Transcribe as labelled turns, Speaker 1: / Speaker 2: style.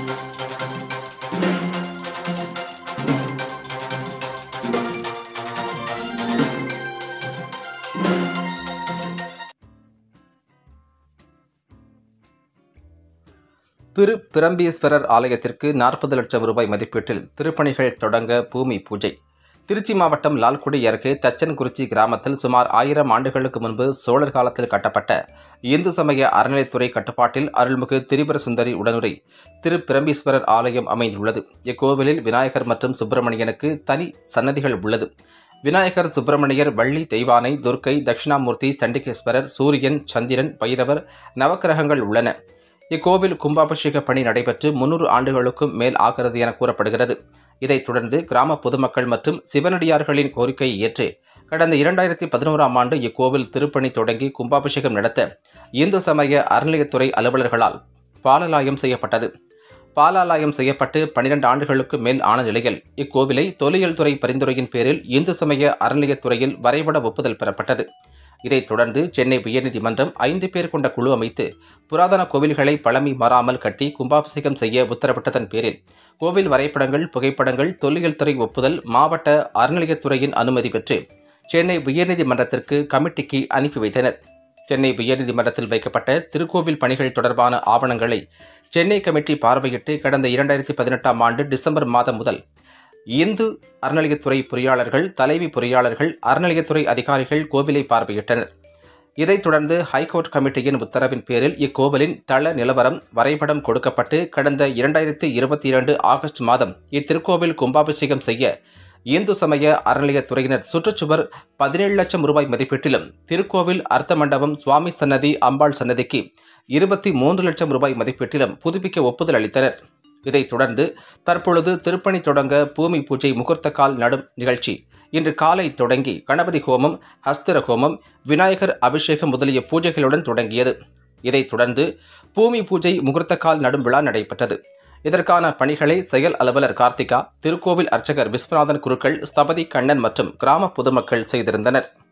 Speaker 1: திரு பிரம்பீஸ்வரர் ஆலயத்திற்கு நாற்பது லட்சம் ரூபாய் மதிப்பீட்டில் திருப்பணிகள் தொடங்க பூமி பூஜை திருச்சி மாவட்டம் லால்குடி அருகே தச்சன்குறிச்சி கிராமத்தில் சுமார் ஆயிரம் ஆண்டுகளுக்கு முன்பு சோழர் காலத்தில் கட்டப்பட்ட இந்து சமய அறநிலைத்துறை கட்டுப்பாட்டில் அருள்மிகு திரிபுர சுந்தரி உடனுரை திரு பிரம்பீஸ்வரர் ஆலயம் அமைந்துள்ளது இக்கோவிலில் விநாயகர் மற்றும் சுப்பிரமணியனுக்கு தனி சன்னதிகள் உள்ளது விநாயகர் சுப்பிரமணியர் வள்ளி தெய்வானை துர்க்கை தட்சிணாமூர்த்தி சண்டிகேஸ்வரர் சூரியன் சந்திரன் பைரவர் நவக்கிரகங்கள் உள்ளன இக்கோவில் கும்பாபிஷேக பணி நடைபெற்று முன்னூறு ஆண்டுகளுக்கும் மேல் ஆகிறது என கூறப்படுகிறது இதைத் தொடர்ந்து கிராம பொதுமக்கள் மற்றும் சிவனடியார்களின் கோரிக்கையை ஏற்று கடந்த இரண்டாயிரத்தி பதினோராம் ஆண்டு இக்கோவில் திருப்பணி தொடங்கி கும்பாபிஷேகம் நடத்த இந்து சமய அறநிலையத்துறை அலுவலர்களால் பாலலாயம் செய்யப்பட்டது பாலாலயம் செய்யப்பட்டு பனிரெண்டு ஆண்டுகளுக்கு மேல் ஆன நிலையில் இக்கோவிலை தொல்லியல் துறை பரிந்துரையின் பேரில் இந்து சமய அறநிலையத்துறையில் வரைபட ஒப்புதல் பெறப்பட்டது இதைத் தொடர்ந்து சென்னை உயர்நீதிமன்றம் ஐந்து பேர் கொண்ட குழு அமைத்து புராதன கோவில்களை பழமை மாறாமல் கட்டி கும்பாபிஷேகம் செய்ய உத்தரவிட்டதன் பேரில் கோவில் வரைபடங்கள் புகைப்படங்கள் தொல்லியல் துறை ஒப்புதல் மாவட்ட அறநிலையத்துறையின் அனுமதி பெற்று சென்னை உயர்நீதிமன்றத்திற்கு கமிட்டிக்கு அனுப்பி வைத்தனர் சென்னை உயர்நீதிமன்றத்தில் வைக்கப்பட்ட திருக்கோவில் பணிகள் தொடர்பான ஆவணங்களை சென்னை கமிட்டி பார்வையிட்டு கடந்த இரண்டாயிரத்தி பதினெட்டாம் ஆண்டு டிசம்பர் மாதம் முதல் இந்து அறநிலையத்துறை பொறியாளர்கள் தலைவி பொறியாளர்கள் அறநிலையத்துறை அதிகாரிகள் கோவிலை பார்வையிட்டனர் இதைத் தொடர்ந்து ஹைகோர்ட் கமிட்டியின் உத்தரவின் பேரில் இக்கோவிலின் தள நிலவரம் வரைபடம் கொடுக்கப்பட்டு கடந்த இரண்டாயிரத்தி இருபத்தி இரண்டு ஆகஸ்ட் மாதம் இத்திருக்கோவில் கும்பாபிஷேகம் செய்ய இந்து சமய அறநிலையத்துறையினர் சுற்றுச்சுவர் பதினேழு லட்சம் ரூபாய் மதிப்பீட்டிலும் திருக்கோவில் அர்த்த மண்டபம் சுவாமி சன்னதி அம்பாள் சன்னதிக்கு இருபத்தி மூன்று லட்சம் ரூபாய் மதிப்பீட்டிலும் புதுப்பிக்க ஒப்புதல் அளித்தனர் இதைத் தொடர்ந்து தற்பொழுது திருப்பணி தொடங்க பூமி பூஜை முகூர்த்த கால் நடும் நிகழ்ச்சி இன்று காலை தொடங்கி கணபதி ஹோமம் ஹஸ்திர ஹோமம் விநாயகர் அபிஷேகம் முதலிய பூஜைகளுடன் தொடங்கியது இதைத் தொடர்ந்து பூமி பூஜை முகூர்த்த கால் நடும் விழா நடைபெற்றது இதற்கான பணிகளை செயல் அலுவலர் கார்த்திகா திருக்கோவில் அர்ச்சகர் விஸ்வநாதன் குருக்கள் ஸ்தபதி கண்ணன் மற்றும் கிராம பொதுமக்கள் செய்திருந்தனர்